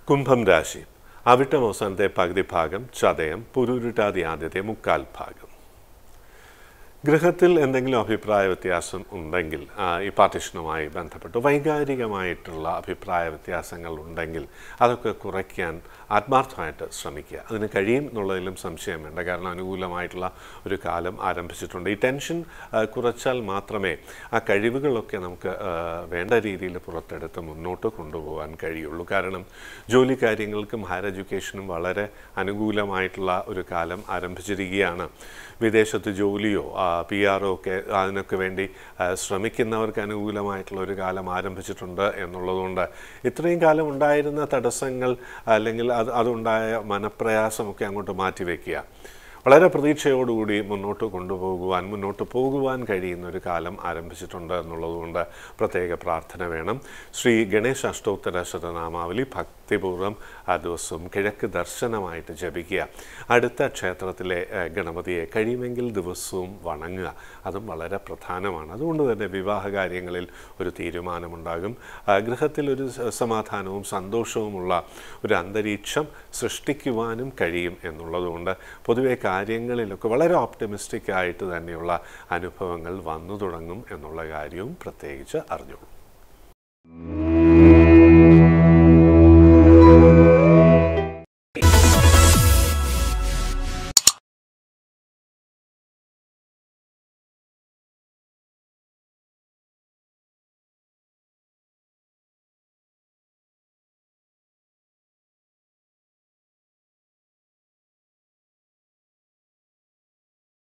കുംഭം രാശി അവിട്ടം അവസാനത്തെ പകുതി ഭാഗം ചതയം പുരുരുട്ടാതി ആദ്യത്തെ മുക്കാൽ ഭാഗം ഗൃഹത്തിൽ എന്തെങ്കിലും അഭിപ്രായ വ്യത്യാസം ഉണ്ടെങ്കിൽ ആ, ഈ പാർട്ടിഷനുമായി ബന്ധപ്പെട്ട് വൈകാരികമായിട്ടുള്ള അഭിപ്രായ വ്യത്യാസങ്ങൾ ഉണ്ടെങ്കിൽ അതൊക്കെ കുറയ്ക്കാൻ ആത്മാർത്ഥമായിട്ട് ശ്രമിക്കുക അതിന് കഴിയും എന്നുള്ളതിലും സംശയം വേണ്ട കാരണം അനുകൂലമായിട്ടുള്ള ഒരു കാലം ആരംഭിച്ചിട്ടുണ്ട് ഈ ടെൻഷൻ ആ, കുറച്ചാൽ മാത്രമേ ആ കഴിവുകളൊക്കെ നമുക്ക് ആ, വേണ്ട രീതിയിൽ പുറത്തെടുത്ത് മുന്നോട്ട് കൊണ്ടുപോകാൻ കഴിയുള്ളൂ കാരണം ജോലി കാര്യങ്ങൾക്കും ഹയർ എഡ്യൂക്കേഷനും വളരെ അനുകൂലമായിട്ടുള്ള ഒരു കാലം ആരംഭിച്ചിരിക്കുകയാണ് വിദേശത്ത് ജോലിയോ പി ആറോ ഒക്കെ അതിനൊക്കെ വേണ്ടി ആ, ശ്രമിക്കുന്നവർക്ക് അനുകൂലമായിട്ടുള്ള ഒരു കാലം ആരംഭിച്ചിട്ടുണ്ട് എന്നുള്ളതുകൊണ്ട് ഇത്രയും കാലം ഉണ്ടായിരുന്ന തടസ്സങ്ങൾ അല്ലെങ്കിൽ അത് അതുണ്ടായ മനപ്രയാസമൊക്കെ അങ്ങോട്ട് മാറ്റിവെക്കുക വളരെ പ്രതീക്ഷയോടുകൂടി മുന്നോട്ട് കൊണ്ടുപോകുവാൻ മുന്നോട്ട് പോകുവാൻ കഴിയുന്ന ഒരു കാലം ആരംഭിച്ചിട്ടുണ്ട് എന്നുള്ളതുകൊണ്ട് പ്രത്യേക പ്രാർത്ഥന വേണം ശ്രീ ഗണേശ അഷ്ടോത്തര ശതനാമാവലി ഭക്തിപൂർവ്വം ആ ദിവസവും കിഴക്ക് ദർശനമായിട്ട് ജപിക്കുക അടുത്ത ക്ഷേത്രത്തിലെ ഏഹ്, ഗണപതിയെ കഴിയുമെങ്കിൽ ദിവസവും വണങ്ങുക അതും വളരെ പ്രധാനമാണ് അതുകൊണ്ട് തന്നെ വിവാഹ കാര്യങ്ങളിൽ ഒരു തീരുമാനമുണ്ടാകും ആ, ഗൃഹത്തിൽ ഒരു സ- സമാധാനവും സന്തോഷവുമുള്ള ഒരു അന്തരീക്ഷം സൃഷ്ടിക്കുവാനും കഴിയും എന്നുള്ളതുകൊണ്ട് പൊതുവെ കാര്യങ്ങളിലൊക്കെ വളരെ ഓപ്റ്റിമിസ്റ്റിക് ആയിട്ട് തന്നെയുള്ള അനുഭവങ്ങൾ വന്നു തുടങ്ങും എന്നുള്ള കാര്യവും പ്രത്യേകിച്ച് അറിഞ്ഞോളൂ